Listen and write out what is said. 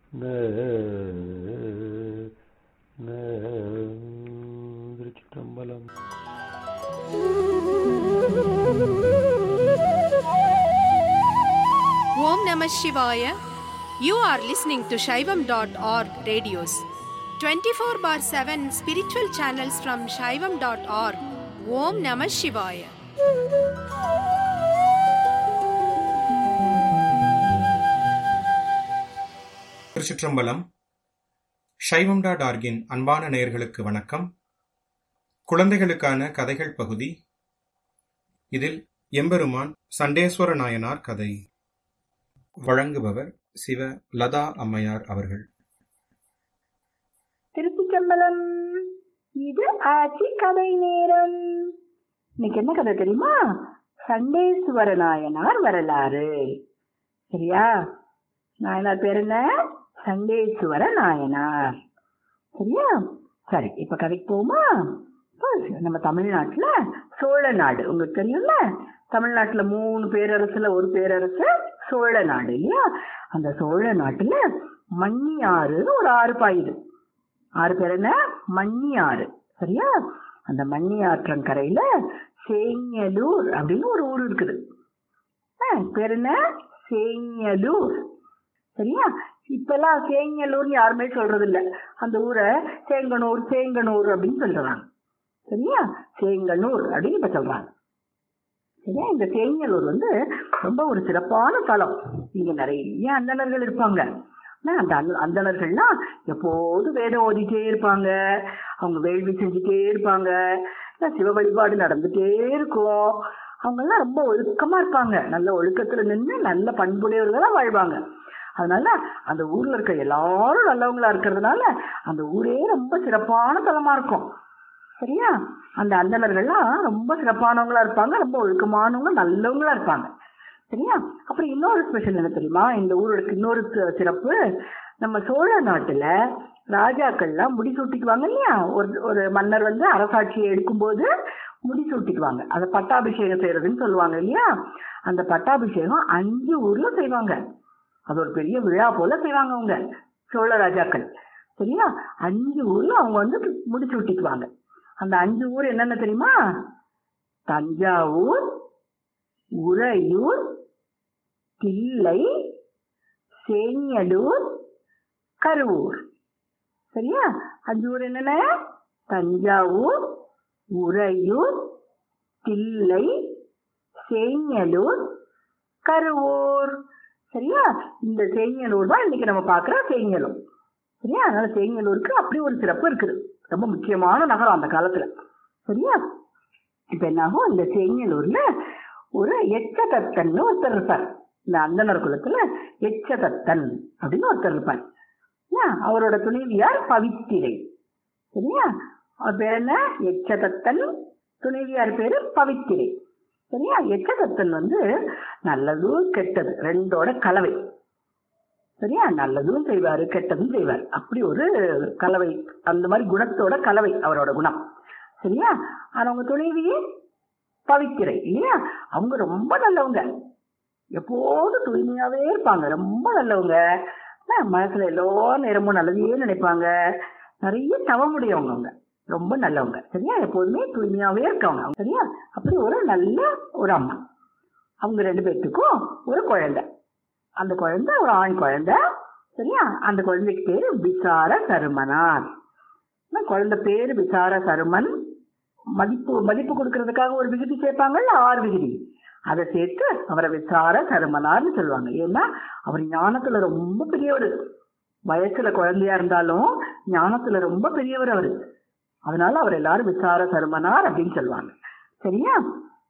Thiruchitrambalam Om Namah Shivaya. You are listening to Shaivam.org radios. 24 bar 7 spiritual channels from Shaivam.org. Om Namah Shivaya. திருச்சிற்றம்பலம் சைவம் dot ஆர்கின் அன்பான நேயர்களுக்கு வணக்கம் குழந்தைகளுக்கான கதைகள் பகுதி இதில் எம்பெருமான் சண்டேஸ்வர நாயனார் கதை வழங்குபவர் சிவ லதா அம்மையார் அவர்கள் திருச்சிச்சம்பலம் இது ஆட்சி கதை நேரம் இன்னைக்கு என்ன கதை தெரியுமா சண்டேஸ்வர நாயனார் வரலாறு சரியா நாயனார் பேர் என்ன சண்டேஸ்வர நாயனார் சரியா சரி இப்ப கதைக்கு போமா நம்ம தமிழ்நாட்டுல சோழ நாடு உங்களுக்கு தெரியும்ல தமிழ்நாட்டுல மூணு பேரரசுல ஒரு பேரரசு சோழ நாடு இல்லையா அந்த சோழ நாட்டுல மண்ணியாறுன்னு ஒரு ஆறு பாயுது ஆறு பேர் என்ன மண்ணி ஆறு சரியா அந்த மண்ணி ஆற்றங்கரையில சேங்கலூர் அப்படின்னு ஒரு ஊர் இருக்குது ஆ, பேர் என்ன சேங்கலூர் சரியா இப்பெல்லாம் சேங்கலூர்னு யாருமே சொல்றது இல்ல அந்த ஊரை சேங்கனூர் சேங்கனூர் அப்படின்னு சொல்றாங்க சரியா சேங்கனூர் அப்படின்னு இப்ப சொல்றாங்க சரியா இந்த சேங்கலூர் வந்து ரொம்ப ஒரு சிறப்பான தலம் இங்க நிறைய அந்தணர்கள் இருப்பாங்க ஆனா, அந்த அந்த- அந்தணர்கள்லாம் எப்போதும் வேதம் ஓதிட்டே இருப்பாங்க அவங்க வேள்வி செஞ்சுட்டே இருப்பாங்க இல்ல சிவ வழிபாடு நடந்துட்டே இருக்கும் அவங்க எல்லாம் ரொம்ப ஒழுக்கமா இருப்பாங்க நல்ல ஒழுக்கத்துல நின்று நல்ல பண்புடையவர்களா வாழ்வாங்க அதனால அந்த ஊர்ல இருக்க எல்லாரும் நல்லவங்களா இருக்கிறதுனால அந்த ஊரே ரொம்ப சிறப்பான தலமா இருக்கும் சரியா அந்த அந்தணர்கள்லாம் ரொம்ப சிறப்பானவங்களா இருப்பாங்க ரொம்ப ஒழுக்கமானவங்க நல்லவங்களா இருப்பாங்க சரியா அப்புறம் இன்னொரு ஸ்பெஷல் என்ன தெரியுமா இந்த ஊரோட இன்னொரு சி- சிறப்பு நம்ம சோழ நாட்டுல ராஜாக்கள்லாம் முடி சூட்டிக்குவாங்க இல்லையா ஒரு ஒரு மன்னர் வந்து அரசாட்சியை எடுக்கும்போது முடி சூட்டிக்குவாங்க அதை பட்டாபிஷேகம் செய்யறதுன்னு சொல்லுவாங்க இல்லையா அந்த பட்டாபிஷேகம் அஞ்சு ஊர்ல செய்வாங்க அது ஒரு பெரிய விழா போல செய்வாங்க அவங்க சோழ ராஜாக்கள் சரியா அஞ்சு ஊர்ல அவங்க வந்து முடி சூட்டிக்குவாங்க அந்த அஞ்சு ஊர் என்னென்ன தெரியுமா தஞ்சாவூர் உறையூர் தில்லை சேங்கலூர் கருவூர் சரியா அஞ்சு ஊர் என்னென்ன தஞ்சாவூர் உறையூர் தில்லை சேங்கலூர் கருவூர் சரியா இந்த சேங்கலூர் தான் இன்னைக்கு நம்ம பார்க்குற சேங்கலூர் சரியா அதனால சேங்கலூருக்கு அப்படி ஒரு சிறப்பு இருக்குது ரொம்ப முக்கியமான நகரம் அந்த காலத்துல சரியா இப்ப என்னாகும் இந்த சேங்கலூர்ல ஒரு எச்சதத்தன் ஒருத்தர் இருப்பார் இந்த அந்தனர் குலத்துல எச்சதத்தன் அப்படின்னு ஒருத்தர் இருப்பார் ஏன், அவரோட துணைவியார் பவித்திரை சரியா அவர் பேர் என்ன எச்சதத்தன் துணைவியார் பேரு பவித்திரை சரியா எச்சதத்தன் வந்து நல்லது கெட்டது ரெண்டோட கலவை சரியா நல்லதும் செய்வாரு கெட்டதும் செய்வார் அப்படி ஒரு கலவை அந்த மாதிரி குணத்தோட கலவை அவரோட குணம் சரியா ஆனா அவங்க துணைவியே பவித்திரை இல்லையா அவங்க ரொம்ப நல்லவங்க எப்போதும் தூய்மையாவே இருப்பாங்க ரொம்ப நல்லவங்க ஆனா, மனசுல எல்லா நேரமும் நல்லதையே நினைப்பாங்க நிறைய தவமுடையவங்க அவங்க ரொம்ப நல்லவங்க சரியா எப்போதுமே தூய்மையாவே இருக்காங்க அவங்க. சரியா அப்படி ஒரு நல்ல ஒரு அம்மா அவங்க ரெண்டு பேர்த்துக்கும் ஒரு குழந்தை அந்த குழந்தை ஒரு ஆண் குழந்தை சரியா அந்த குழந்தைக்கு பேரு விசார சருமனார் அந்த குழந்தை பேரு விசார சருமன் மதிப்பு மதிப்பு கொடுக்கறதுக்காக ஒரு விகுதி சேர்ப்பாங்கல்ல ஆறு விகுதி அதை சேர்த்து அவரை விசார சருமனார்னு சொல்லுவாங்க ஏன்னா அவர் ஞானத்துல ரொம்ப பெரியவர் வயசுல குழந்தையா இருந்தாலும் ஞானத்துல ரொம்ப பெரியவர் அவரு அதனால அவர் எல்லாரும் விசார சருமனார் அப்படின்னு சொல்லுவாங்க சரியா